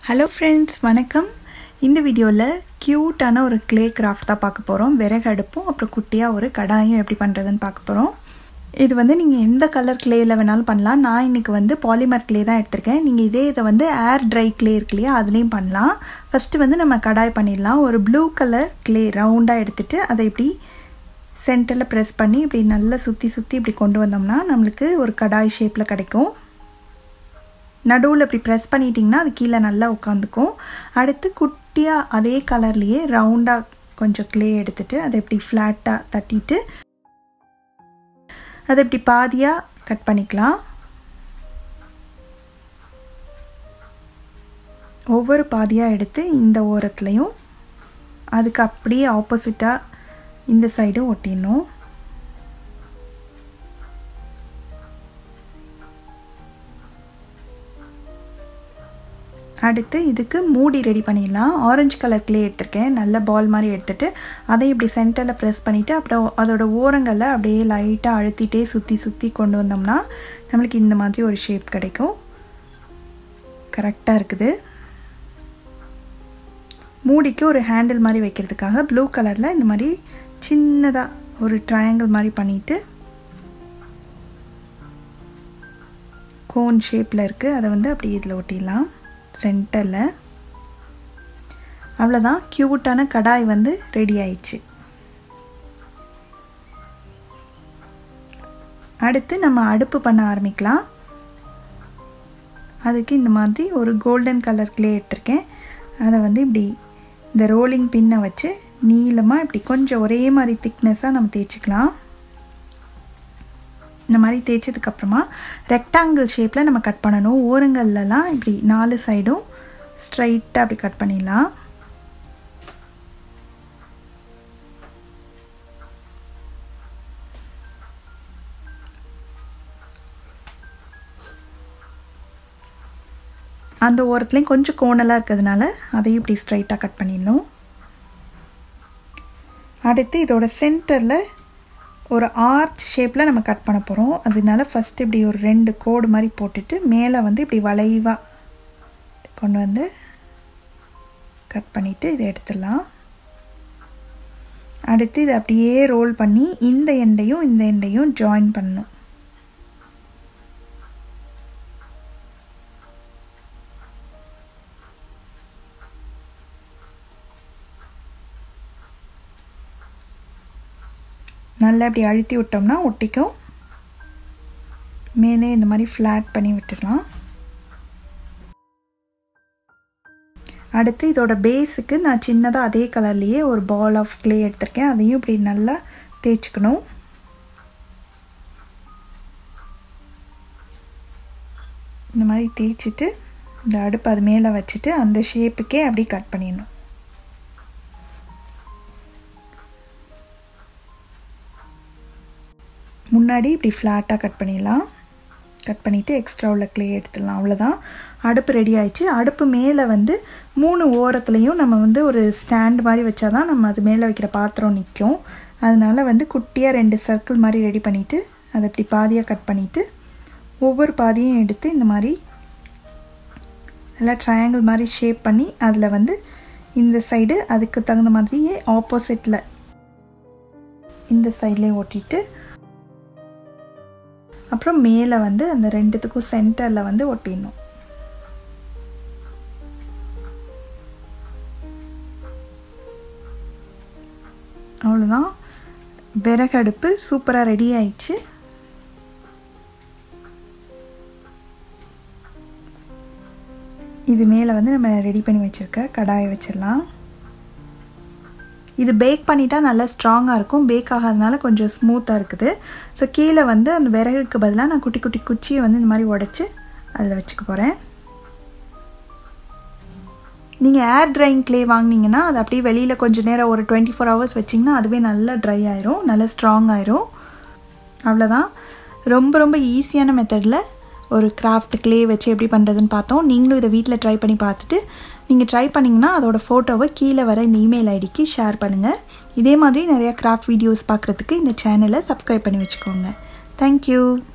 hello friends வணக்கம் இந்த வீடியோவில் க்யூட்டான ஒரு க்ளே கிராஃப்ட் தான் பார்க்க போகிறோம் விறகு அடுப்பும் அப்புறம் குட்டியாக ஒரு கடாயும் எப்படி பண்ணுறதுன்னு பார்க்க போகிறோம் இது வந்து நீங்கள் எந்த கலர் க்ளேயில் வேணாலும் பண்ணலாம் நான் இன்றைக்கி வந்து பாலிமர் க்ளே தான் எடுத்திருக்கேன் நீங்கள் இதே இதை வந்து ஏர் ட்ரை க்ளே இருக்கு இல்லையா அதுலேயும் பண்ணலாம் ஃபஸ்ட்டு வந்து நம்ம கடாய் பண்ணிடலாம் ஒரு ப்ளூ கலர் க்ளே ரவுண்டாக எடுத்துகிட்டு அதை இப்படி சென்டரில் ப்ரெஸ் பண்ணி இப்படி நல்லா சுற்றி சுற்றி இப்படி கொண்டு வந்தோம்னா நம்மளுக்கு ஒரு கடாய் ஷேப்பில் கிடைக்கும் நடுவில் இப்படி ப்ரெஸ் பண்ணிட்டிங்கன்னா அது கீழே நல்லா உட்காந்துக்கும் அடுத்து குட்டியாக அதே கலர்லேயே ரவுண்டாக கொஞ்சம் க்ளே எடுத்துகிட்டு அதை இப்படி ஃப்ளாட்டாக தட்டிட்டு அதை இப்படி பாதியாக கட் பண்ணிக்கலாம் ஒவ்வொரு பாதியாக எடுத்து இந்த ஓரத்துலையும் அதுக்கு அப்படியே ஆப்போசிட்டாக இந்த சைடும் ஒட்டிடணும் அடுத்து இதுக்கு மூடி ரெடி பண்ணிடலாம் ஆரஞ்சு கலர் க்ளே எடுத்திருக்கேன் நல்ல பால் மாதிரி எடுத்துகிட்டு அதை இப்படி சென்டரில் ப்ரெஸ் பண்ணிவிட்டு அப்புறம் அதோட ஓரங்களில் அப்படியே லைட்டாக அழுத்திட்டே சுற்றி சுற்றி கொண்டு வந்தோம்னா நம்மளுக்கு இந்த மாதிரி ஒரு ஷேப் கிடைக்கும் கரெக்டாக இருக்குது மூடிக்கு ஒரு ஹேண்டில் மாதிரி வைக்கிறதுக்காக ப்ளூ கலரில் இந்த மாதிரி சின்னதாக ஒரு ட்ரையாங்கிள் மாதிரி பண்ணிவிட்டு கோன் ஷேப்பில் இருக்குது அதை வந்து அப்படி இதில் ஒட்டிடலாம் சென்டரில் அவ்வளோதான் க்யூட்டான கடாய் வந்து ரெடி ஆயிடுச்சு அடுத்து நம்ம அடுப்பு பண்ண ஆரம்பிக்கலாம் அதுக்கு இந்த மாதிரி ஒரு கோல்டன் கலர் க்ளே எடுத்திருக்கேன் அதை வந்து இப்படி இந்த ரோலிங் பின்னை வச்சு நீளமாக இப்படி கொஞ்சம் ஒரே மாதிரி திக்னஸாக நம்ம தேய்ச்சிக்கலாம் இந்த மாதிரி தேய்ச்சதுக்கப்புறமா ரெக்டாங்கிள் ஷேப்பில் நம்ம கட் பண்ணணும் ஓரங்கள்லலாம் இப்படி நாலு சைடும் ஸ்ட்ரைட்டாக அப்படி கட் பண்ணிடலாம் அந்த ஓரத்துலேயும் கொஞ்சம் கோணலாக இருக்கிறதுனால அதையும் இப்படி ஸ்ட்ரைட்டாக கட் பண்ணிடணும் அடுத்து இதோட சென்டரில் ஒரு ஆர்ச் ஷேப்பில் நம்ம கட் பண்ண போகிறோம் அதனால ஃபஸ்ட்டு இப்படி ஒரு ரெண்டு கோடு மாதிரி போட்டுட்டு மேலே வந்து இப்படி வளைவாக கொண்டு வந்து கட் பண்ணிவிட்டு இதை எடுத்துடலாம் அடுத்து இதை அப்படியே ரோல் பண்ணி இந்த எண்டையும் இந்த எண்டையும் ஜாயின் பண்ணணும் நல்லா இப்படி அழுத்தி விட்டோம்னா ஒட்டிக்கும் மேலே இந்த மாதிரி ஃப்ளாட் பண்ணி விட்டுடலாம் அடுத்து இதோட பேஸுக்கு நான் சின்னதாக அதே கலர்லேயே ஒரு பால் ஆஃப் க்ளே எடுத்திருக்கேன் அதையும் இப்படி நல்லா தேய்ச்சிக்கணும் இந்த மாதிரி தேய்ச்சிட்டு இந்த அடுப்பு அது மேலே வச்சுட்டு அந்த ஷேப்புக்கே அப்படியே கட் பண்ணிடணும் முன்னாடி இப்படி ஃப்ளாட்டாக கட் பண்ணிடலாம் கட் பண்ணிவிட்டு எக்ஸ்ட்ரா உள்ள க்ளே எடுத்துடலாம் அவ்வளோதான் அடுப்பு ரெடி ஆயிடுச்சு அடுப்பு மேலே வந்து மூணு ஓரத்துலேயும் நம்ம வந்து ஒரு ஸ்டாண்ட் மாதிரி வச்சா தான் நம்ம அது மேலே வைக்கிற பாத்திரம் நிற்கும் அதனால் வந்து குட்டியாக ரெண்டு சர்க்கிள் மாதிரி ரெடி பண்ணிவிட்டு அதை இப்படி பாதியாக கட் பண்ணிவிட்டு ஒவ்வொரு பாதியும் எடுத்து இந்த மாதிரி நல்லா ட்ரையாங்கிள் மாதிரி ஷேப் பண்ணி அதில் வந்து இந்த சைடு அதுக்கு தகுந்த மாதிரியே ஆப்போசிட்டில் இந்த சைட்லேயே ஓட்டிட்டு அப்புறம் மேலே வந்து அந்த ரெண்டுத்துக்கும் சென்டரில் வந்து ஒட்டிடணும் அவ்வளோதான் விறகடுப்பு சூப்பராக ரெடி ஆயிடுச்சு இது மேலே வந்து நம்ம ரெடி பண்ணி வச்சுருக்க கடாயை வச்சிடலாம் இது பேக் பண்ணிட்டா நல்லா ஸ்ட்ராங்காக இருக்கும் பேக் ஆகாதனால கொஞ்சம் ஸ்மூத்தாக இருக்குது ஸோ கீழே வந்து அந்த விறகுக்கு பதிலாக நான் குட்டி குட்டி குச்சியை வந்து இந்த மாதிரி உடச்சி அதில் வச்சுக்க போகிறேன் நீங்கள் ஏர் ட்ரைங் க்ளே வாங்கினீங்கன்னா அது அப்படியே வெளியில் கொஞ்சம் நேரம் ஒரு டுவெண்ட்டி ஃபோர் ஹவர்ஸ் வச்சிங்கன்னா அதுவே நல்லா ட்ரை ஆயிரும் நல்லா ஸ்ட்ராங் ஆயிரும் அவ்வளோதான் ரொம்ப ரொம்ப ஈஸியான மெத்தடில் ஒரு கிராஃப்ட் க்ளே வச்சு எப்படி பண்ணுறதுன்னு பார்த்தோம் நீங்களும் இதை வீட்டில் ட்ரை பண்ணி பார்த்துட்டு நீங்கள் ட்ரை பண்ணிங்கன்னா அதோட ஃபோட்டோவை கீழே வர இந்த இமெயில் ஐடிக்கு ஷேர் பண்ணுங்கள் இதே மாதிரி நிறையா கிராஃப்ட் வீடியோஸ் பார்க்குறதுக்கு இந்த சேனலை சப்ஸ்கிரைப் பண்ணி வச்சுக்கோங்க தேங்க்யூ